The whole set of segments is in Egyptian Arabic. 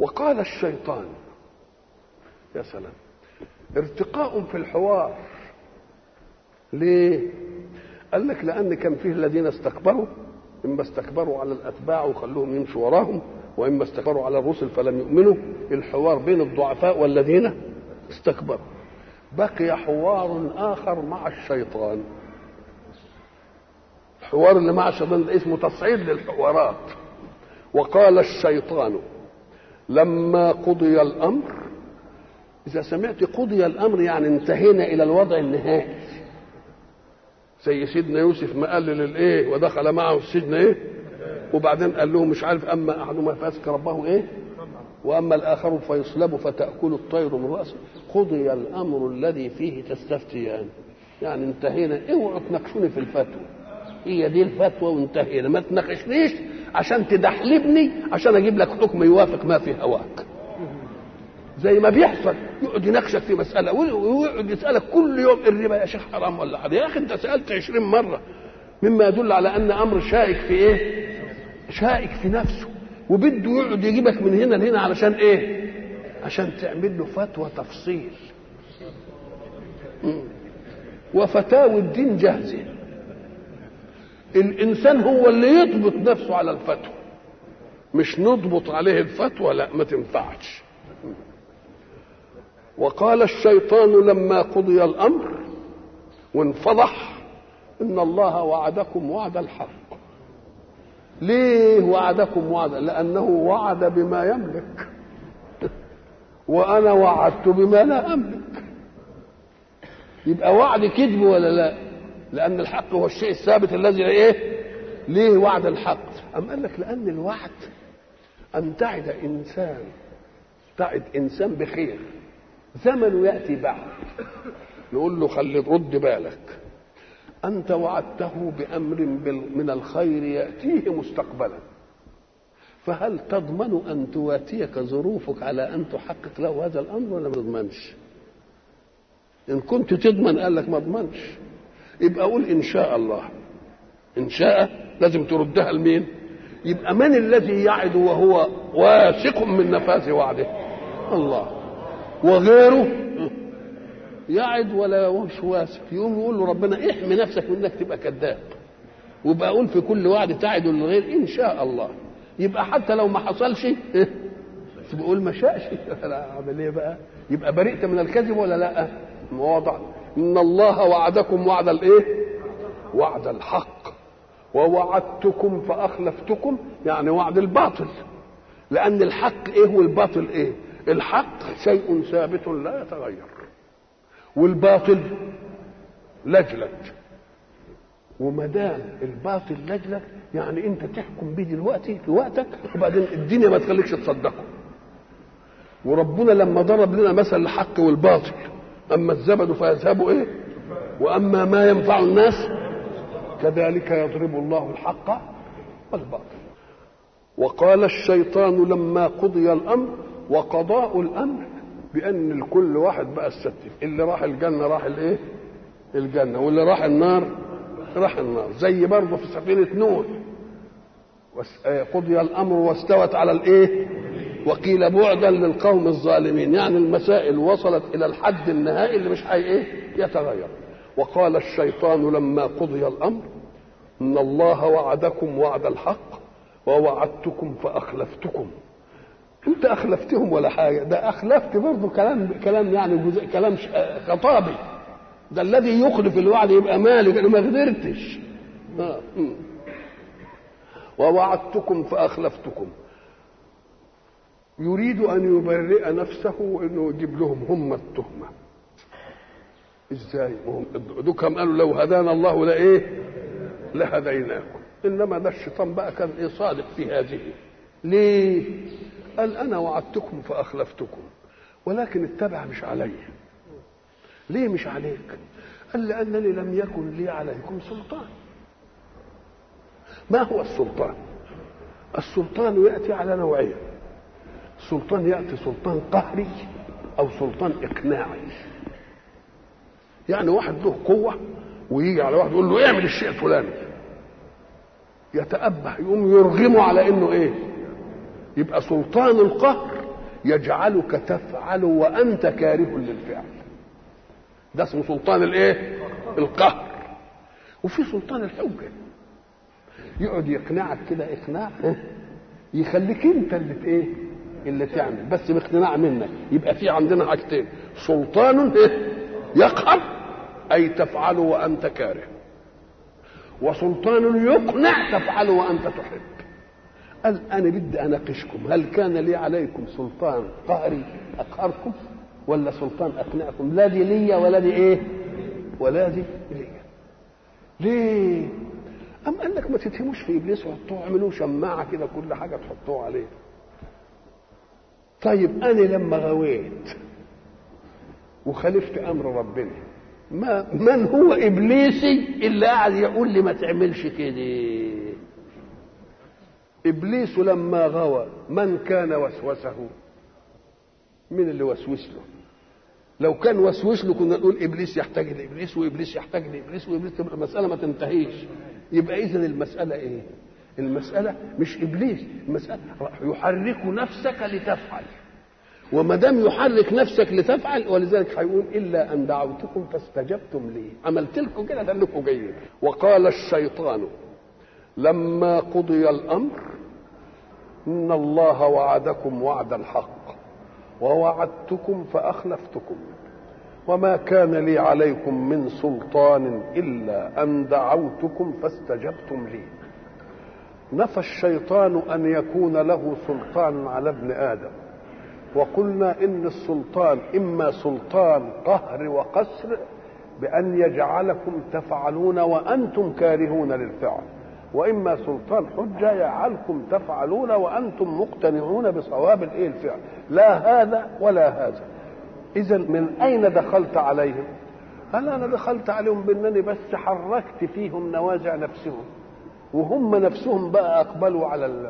وقال الشيطان يا سلام ارتقاء في الحوار ليه قال لك لان كان فيه الذين استكبروا اما استكبروا على الاتباع وخلوهم يمشوا وراهم واما استكبروا على الرسل فلم يؤمنوا الحوار بين الضعفاء والذين استكبروا بقي حوار اخر مع الشيطان الحوار اللي مع الشيطان ده اسمه تصعيد للحوارات وقال الشيطان لما قضي الامر اذا سمعت قضي الامر يعني انتهينا الى الوضع النهائي زي سيدنا يوسف ما قال للايه ودخل معه السجن ايه وبعدين قال له مش عارف اما احدهما فاسك ربه ايه واما الاخر فيصلب فتاكل الطير من راسه قضي الامر الذي فيه تستفتيان يعني انتهينا اوعوا تناقشوني في الفتوى هي دي الفتوى وانتهينا ما تناقشنيش عشان تدحلبني عشان اجيب لك حكم يوافق ما في هواك زي ما بيحصل يقعد يناقشك في مساله ويقعد يسالك كل يوم الربا يا شيخ حرام ولا حرام يا اخي انت سالت عشرين مره مما يدل على ان امر شائك في ايه شائك في نفسه وبده يقعد يجيبك من هنا لهنا علشان ايه عشان تعمل له فتوى تفصيل وفتاوى الدين جاهزه الانسان هو اللي يضبط نفسه على الفتوى مش نضبط عليه الفتوى لا ما تنفعش وقال الشيطان لما قضي الامر وانفضح ان الله وعدكم وعد الحق ليه وعدكم وعدا لانه وعد بما يملك وانا وعدت بما لا املك يبقى وعد كذب ولا لا لان الحق هو الشيء الثابت الذي ايه ليه وعد الحق ام قال لك لان الوعد ان تعد انسان تعد انسان بخير زمن ياتي بعد نقول له خلي رد بالك انت وعدته بامر من الخير ياتيه مستقبلا فهل تضمن ان تواتيك ظروفك على ان تحقق له هذا الامر ولا ما تضمنش ان كنت تضمن قال لك ما اضمنش يبقى قول ان شاء الله ان شاء لازم تردها لمين يبقى من الذي يعد وهو واثق من نفاذ وعده الله وغيره يعد ولا مش واثق يقوم يقول له ربنا احمي نفسك من انك تبقى كذاب ويبقى اقول في كل وعد تعد للغير ان شاء الله يبقى حتى لو ما حصلش تقول ما شاءش لا اعمل ايه بقى يبقى برئت من الكذب ولا لا واضح ان الله وعدكم وعد الايه وعد الحق ووعدتكم فاخلفتكم يعني وعد الباطل لان الحق ايه والباطل ايه الحق شيء ثابت لا يتغير والباطل لجلج وما دام الباطل لجلج يعني انت تحكم بيه دلوقتي في وقتك وبعدين الدنيا ما تخليكش تصدقه وربنا لما ضرب لنا مثل الحق والباطل اما الزبد فيذهب ايه واما ما ينفع الناس كذلك يضرب الله الحق والباطل وقال الشيطان لما قضي الامر وقضاء الامر بان لكل واحد بقى الستف اللي راح الجنه راح الايه الجنه واللي راح النار راح النار زي برضه في سفينه نوح قضي الامر واستوت على الايه وقيل بعدا للقوم الظالمين يعني المسائل وصلت الى الحد النهائي اللي مش هي ايه يتغير وقال الشيطان لما قضي الامر ان الله وعدكم وعد الحق ووعدتكم فاخلفتكم انت اخلفتهم ولا حاجه ده اخلفت برضه كلام كلام يعني جزء كلام خطابي ده الذي يخلف الوعد يبقى مالك انا ما قدرتش آه. ووعدتكم فاخلفتكم يريد ان يبرئ نفسه وانه يجيب لهم هم التهمه ازاي دوكم قالوا لو هدانا الله لايه لهديناكم انما ده الشيطان بقى كان ايه صادق في هذه ليه قال انا وعدتكم فاخلفتكم ولكن التبع مش علي ليه مش عليك قال لانني لم يكن لي عليكم سلطان ما هو السلطان السلطان ياتي على نوعين سلطان ياتي سلطان قهري او سلطان اقناعي يعني واحد له قوه ويجي على واحد يقول له اعمل الشيء الفلاني يتأبه يقوم يرغمه على انه ايه يبقى سلطان القهر يجعلك تفعل وانت كاره للفعل ده اسمه سلطان الايه القهر وفي سلطان الحجه يقعد يقنعك كده اقناع يخليك انت اللي ايه اللي تعمل بس باقتناع منك يبقى في عندنا حاجتين سلطان يقهر اي تفعل وانت كاره وسلطان يقنع تفعل وانت تحب قال انا بدي اناقشكم هل كان لي عليكم سلطان قهري اقهركم ولا سلطان اقنعكم لا دي ليا ولا دي ايه ولا دي ليا ليه أم قال لك ما تتهموش في إبليس وحطوه اعملوه شماعة كده كل حاجة تحطوه عليه طيب أنا لما غويت وخالفت أمر ربنا ما من هو إبليسي اللي قاعد يقول لي ما تعملش كده إبليس لما غوى من كان وسوسه من اللي وسوس له لو كان وسوس له كنا نقول ابليس يحتاج لابليس وابليس يحتاج لابليس وابليس تبقى المساله ما تنتهيش يبقى اذا المساله ايه المساله مش ابليس المساله يحرك نفسك لتفعل وما دام يحرك نفسك لتفعل ولذلك هيقول الا ان دعوتكم فاستجبتم لي عملت لكم كده لانكم جايين وقال الشيطان لما قضي الامر ان الله وعدكم وعد الحق ووعدتكم فاخلفتكم وما كان لي عليكم من سلطان الا ان دعوتكم فاستجبتم لي نفى الشيطان ان يكون له سلطان على ابن ادم وقلنا ان السلطان اما سلطان قهر وقسر بان يجعلكم تفعلون وانتم كارهون للفعل واما سلطان حجه يجعلكم تفعلون وانتم مقتنعون بصواب الايه الفعل لا هذا ولا هذا اذا من اين دخلت عليهم قال انا دخلت عليهم بانني بس حركت فيهم نوازع نفسهم وهم نفسهم بقى اقبلوا على ال...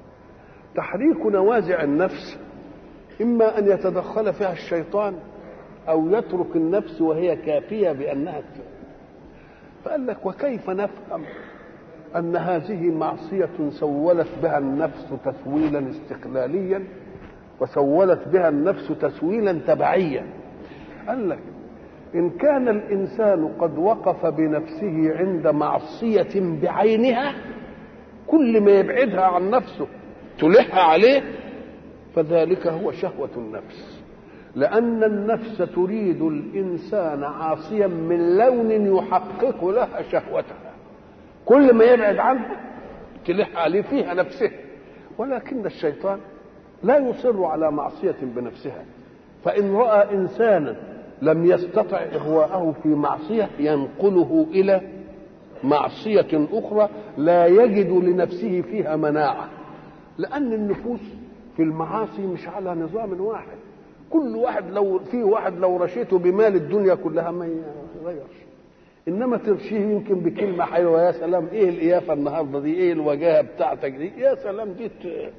تحريك نوازع النفس اما ان يتدخل فيها الشيطان او يترك النفس وهي كافيه بانها فقال لك وكيف نفهم ان هذه معصيه سولت بها النفس تسويلا استقلاليا وسولت بها النفس تسويلا تبعيا قال لك ان كان الانسان قد وقف بنفسه عند معصيه بعينها كل ما يبعدها عن نفسه تلح عليه فذلك هو شهوه النفس لان النفس تريد الانسان عاصيا من لون يحقق لها شهوتها كل ما يبعد عنها تلح عليه فيها نفسه ولكن الشيطان لا يصر على معصية بنفسها فإن رأى إنسانا لم يستطع إغواءه في معصية ينقله إلى معصية أخرى لا يجد لنفسه فيها مناعة لأن النفوس في المعاصي مش على نظام واحد كل واحد لو في واحد لو رشيته بمال الدنيا كلها ما يغيرش انما ترشيه يمكن بكلمه حلوه يا سلام ايه القيافه النهارده دي ايه الوجاهه بتاعتك دي يا سلام دي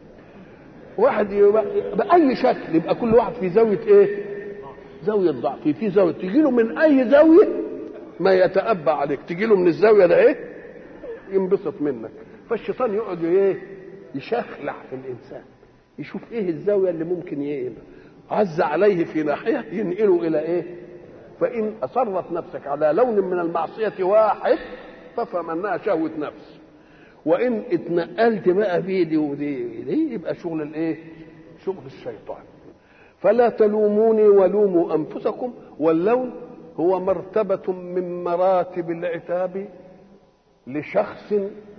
واحد يبقى باي شكل يبقى كل واحد في زاويه ايه زاويه ضعف في زاويه تجي له من اي زاويه ما يتأبى عليك تجي له من الزاويه ده ايه ينبسط منك فالشيطان يقعد ايه يشخلع في الانسان يشوف ايه الزاويه اللي ممكن يبقى عز عليه في ناحيه ينقله الى ايه فإن أصرت نفسك على لون من المعصية واحد فافهم أنها شهوة نفس وإن اتنقلت بقى في دي ودي دي يبقى شغل الإيه؟ شغل الشيطان فلا تلوموني ولوموا أنفسكم واللوم هو مرتبة من مراتب العتاب لشخص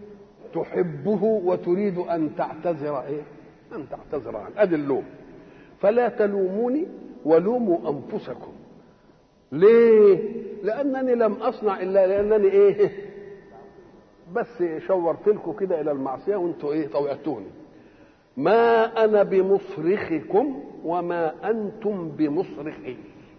تحبه وتريد أن تعتذر إيه؟ أن تعتذر عنه أدي اللوم فلا تلوموني ولوموا أنفسكم ليه؟ لأنني لم أصنع إلا لأنني إيه؟ بس شورت لكم كده إلى المعصية وأنتوا إيه؟ طوعتوني. ما أنا بمصرخكم وما أنتم بمصرخي.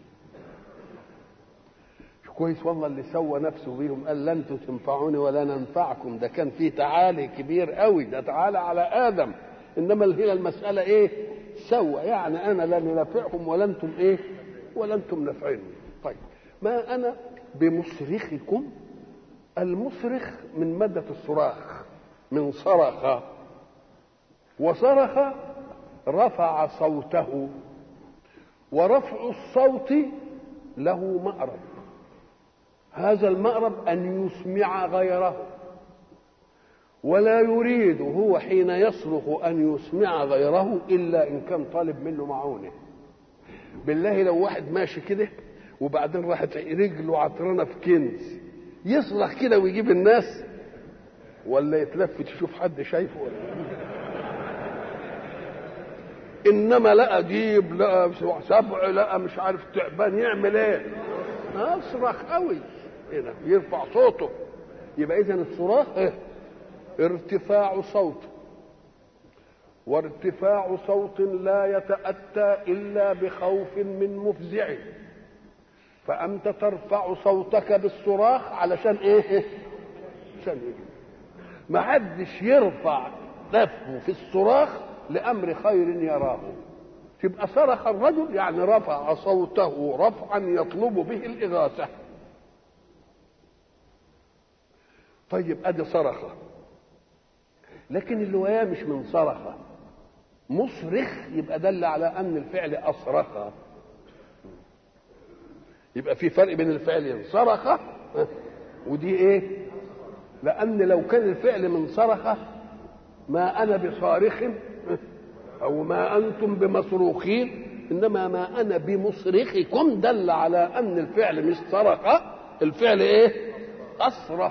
كويس والله اللي سوى نفسه بيهم قال لن تنفعوني ولا ننفعكم ده كان فيه تعالي كبير قوي ده تعالى على آدم إنما هي المسألة إيه؟ سوى يعني أنا لن نفعهم ولا أنتم إيه؟ ولا أنتم نفعيني. طيب ما انا بمصرخكم المصرخ من مادة الصراخ من صرخ وصرخ رفع صوته ورفع الصوت له مأرب هذا المأرب أن يسمع غيره ولا يريد هو حين يصرخ أن يسمع غيره إلا إن كان طالب منه معونه بالله لو واحد ماشي كده وبعدين راحت رجله عطرانة في كنز يصرخ كده ويجيب الناس ولا يتلفت يشوف حد شايفه ولا انما لقى جيب لقى سبع لقى مش عارف تعبان يعمل ايه اصرخ قوي هنا يرفع صوته يبقى اذا الصراخ ايه ارتفاع صوت وارتفاع صوت لا يتأتى إلا بخوف من مفزع فأنت ترفع صوتك بالصراخ علشان إيه؟ عشان إيه؟ ما حدش يرفع نفسه في الصراخ لأمر خير يراه تبقى صرخ الرجل يعني رفع صوته رفعا يطلب به الإغاثة طيب أدي صرخة لكن اللي وياه مش من صرخة مصرخ يبقى دل على أن الفعل أصرخ يبقى في فرق بين الفعلين صرخة ودي إيه لأن لو كان الفعل من صرخة ما أنا بصارخ أو ما أنتم بمصروخين إنما ما أنا بمصرخكم دل على أن الفعل مش صرخ الفعل إيه أصرخ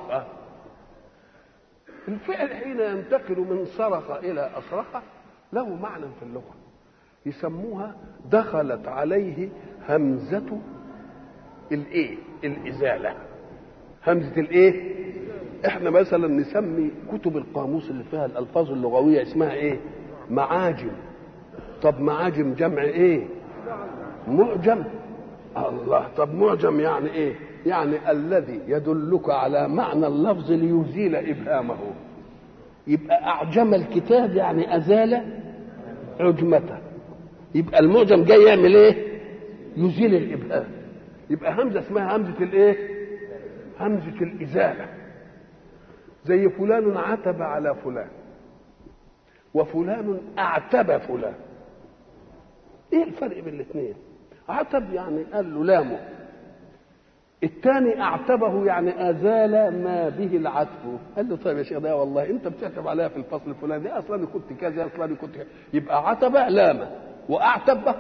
الفعل حين ينتقل من صرخ إلى أصرخ له معنى في اللغة يسموها دخلت عليه همزة الإيه الإزالة همزة الإيه احنا مثلا نسمي كتب القاموس اللي فيها الألفاظ اللغوية اسمها إيه معاجم طب معاجم جمع إيه معجم الله طب معجم يعني إيه يعني الذي يدلك على معنى اللفظ ليزيل إبهامه يبقى أعجم الكتاب يعني أزال عجمته يبقى المعجم جاي يعمل إيه يزيل الإبهام يبقى همزة اسمها همزة الإيه همزة الإزالة زي فلان عتب على فلان وفلان أعتب فلان إيه الفرق بين الاثنين عتب يعني قال له لامه الثاني اعتبه يعني ازال ما به العتب قال له طيب يا شيخ ده والله انت بتعتب عليها في الفصل الفلاني اصلا كنت كذا اصلا كنت كذا يبقى عتب لام واعتبه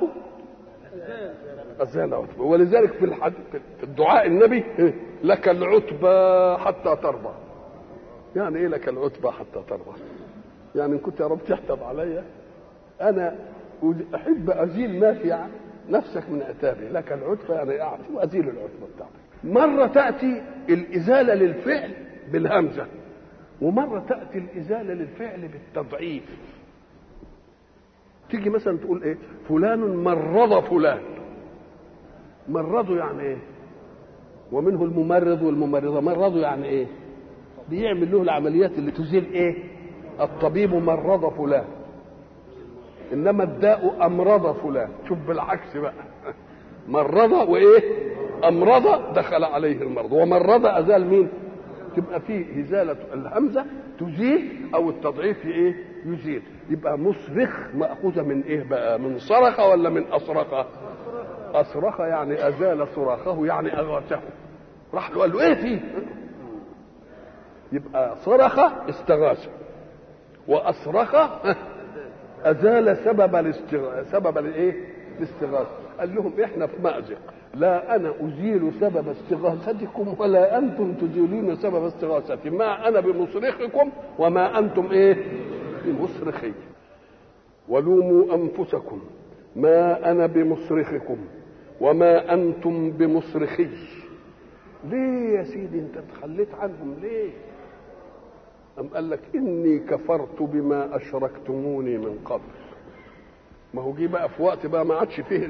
ازال عتبه ولذلك في الحد... في الدعاء النبي لك العتبى حتى ترضى يعني ايه لك العتبى حتى ترضى يعني ان كنت يا رب تحتب عليا انا احب ازيل ما في نفسك من عتابي لك العتبى يعني اعطي وازيل العتبى بتاعتك مرة تأتي الإزالة للفعل بالهمزة ومرة تأتي الإزالة للفعل بالتضعيف تيجي مثلا تقول إيه فلان مرض فلان مرضه يعني إيه ومنه الممرض والممرضة مرضه يعني إيه بيعمل له العمليات اللي تزيل إيه الطبيب مرض فلان إنما الداء أمرض فلان شوف بالعكس بقى مرض وإيه أمرض دخل عليه المرض ومرض أزال مين تبقى فيه إزالة الهمزة تزيل أو التضعيف إيه يزيل يبقى مصرخ مأخوذة من إيه بقى من صرخ ولا من أصرخ أصرخ يعني أزال صراخه يعني أغاثه راح له قال له إيه فيه يبقى صرخ استغاث وأصرخ أزال سبب الاستغاثة سبب الإيه الاستغاثة قال لهم إحنا في مأزق لا انا ازيل سبب استغاثتكم ولا انتم تزيلون سبب استغاثتي ما انا بمصرخكم وما انتم ايه بمصرخي ولوموا انفسكم ما انا بمصرخكم وما انتم بمصرخي ليه يا سيدي انت تخليت عنهم ليه أم قال لك إني كفرت بما أشركتموني من قبل ما هو جه بقى في وقت بقى ما عادش فيه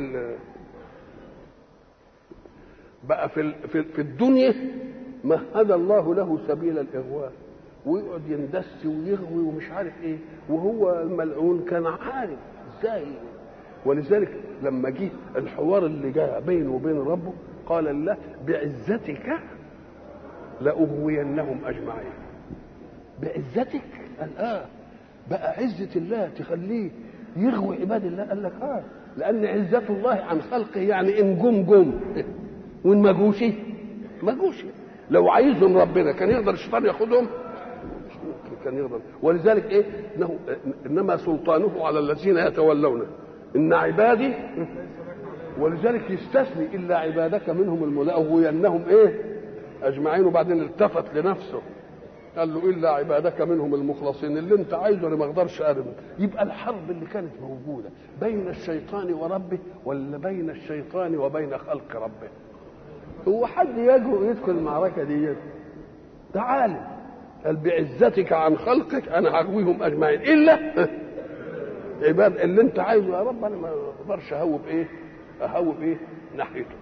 بقى في في في الدنيا مهد الله له سبيل الاغواء ويقعد يندس ويغوي ومش عارف ايه وهو الملعون كان عارف ازاي ولذلك لما جه الحوار اللي جاء بينه وبين ربه قال الله بعزتك لأغوينهم أجمعين بعزتك قال آه بقى عزة الله تخليه يغوي عباد الله قال لك اه لان عزه الله عن خلقه يعني ان جم جم وان ما جوش ما جوش لو عايزهم ربنا كان يقدر الشيطان ياخذهم كان يقدر ولذلك ايه انه انما سلطانه على الذين يتولونه ان عبادي ولذلك يستثني الا عبادك منهم الملاغوينهم ايه اجمعين وبعدين التفت لنفسه قال له الا عبادك منهم المخلصين اللي انت عايزه انا ما اقدرش ارمي يبقى الحرب اللي كانت موجوده بين الشيطان وربه ولا بين الشيطان وبين خلق ربه هو حد يجرؤ يدخل المعركه دي تعال قال بعزتك عن خلقك انا هغويهم اجمعين الا عباد اللي انت عايزه يا رب انا ما اقدرش اهوب ايه اهوب ايه ناحيته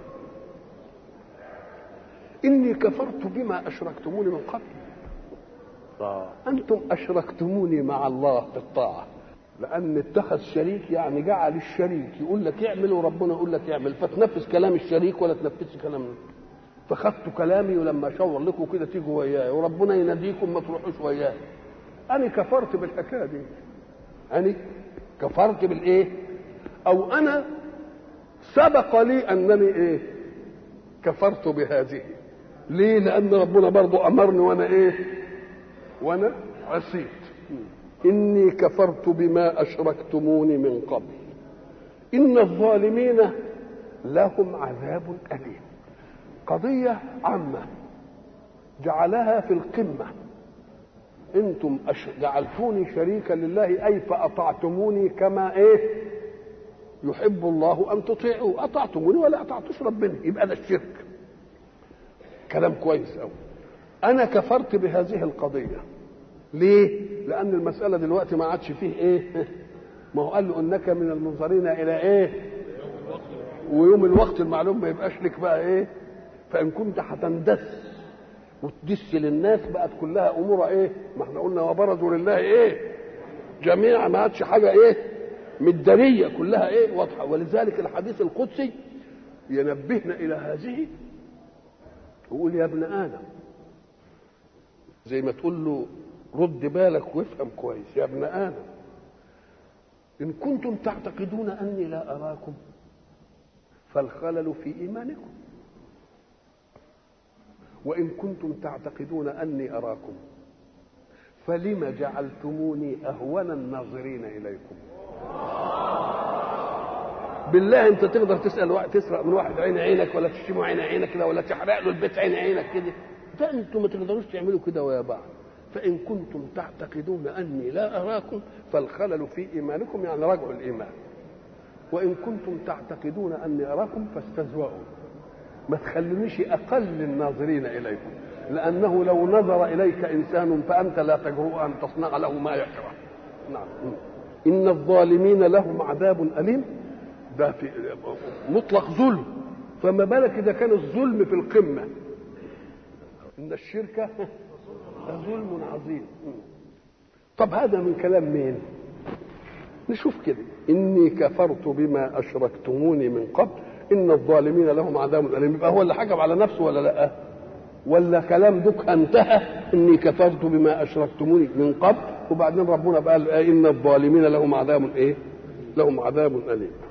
اني كفرت بما اشركتموني من قبل آه. انتم اشركتموني مع الله في الطاعه لان اتخذ شريك يعني جعل الشريك يقول لك اعمل وربنا يقول لك اعمل فتنفذ كلام الشريك ولا تنفذش كلام فخدتوا كلامي ولما اشاور لكم كده تيجوا وياي وربنا يناديكم ما تروحوش وياي انا كفرت بالحكايه دي انا كفرت بالايه او انا سبق لي انني ايه كفرت بهذه ليه لان ربنا برضو امرني وانا ايه وانا عصيت اني كفرت بما اشركتموني من قبل ان الظالمين لهم عذاب اليم قضيه عامه جعلها في القمه انتم جعلتوني شريكا لله اي فاطعتموني كما ايه يحب الله ان تطيعوا اطعتموني ولا اطعتوش ربنا يبقى ده الشرك كلام كويس قوي انا كفرت بهذه القضيه ليه لان المساله دلوقتي ما عادش فيه ايه ما هو قال له انك من المنظرين الى ايه ويوم الوقت المعلوم ما يبقاش لك بقى ايه فان كنت هتندس وتدس للناس بقت كلها امورها ايه ما احنا قلنا وبرزوا لله ايه جميعا ما عادش حاجه ايه مداريه كلها ايه واضحه ولذلك الحديث القدسي ينبهنا الى هذه يقول يا ابن ادم زي ما تقول له رد بالك وافهم كويس يا ابن ادم ان كنتم تعتقدون اني لا اراكم فالخلل في ايمانكم وان كنتم تعتقدون اني اراكم فلم جعلتموني اهون الناظرين اليكم بالله انت تقدر تسال واحد تسرق من واحد عين عينك ولا تشتمه عين عينك كده ولا تحرق له البيت عين عينك كده ده انتم ما تقدروش تعملوا كده ويا بعض فان كنتم تعتقدون اني لا اراكم فالخلل في ايمانكم يعني رجع الايمان وان كنتم تعتقدون اني اراكم فاستزوأوا ما تخلونيش اقل الناظرين اليكم لانه لو نظر اليك انسان فانت لا تجرؤ ان تصنع له ما يكره نعم ان الظالمين لهم عذاب اليم ده في مطلق ظلم فما بالك اذا كان الظلم في القمه ان الشرك ظلم عظيم طب هذا من كلام مين نشوف كده اني كفرت بما اشركتموني من قبل ان الظالمين لهم عذاب اليم يبقى هو اللي حكم على نفسه ولا لا ولا كلام دوك انتهى اني كفرت بما اشركتموني من قبل وبعدين ربنا بقى ان الظالمين لهم عذاب ايه لهم عذاب اليم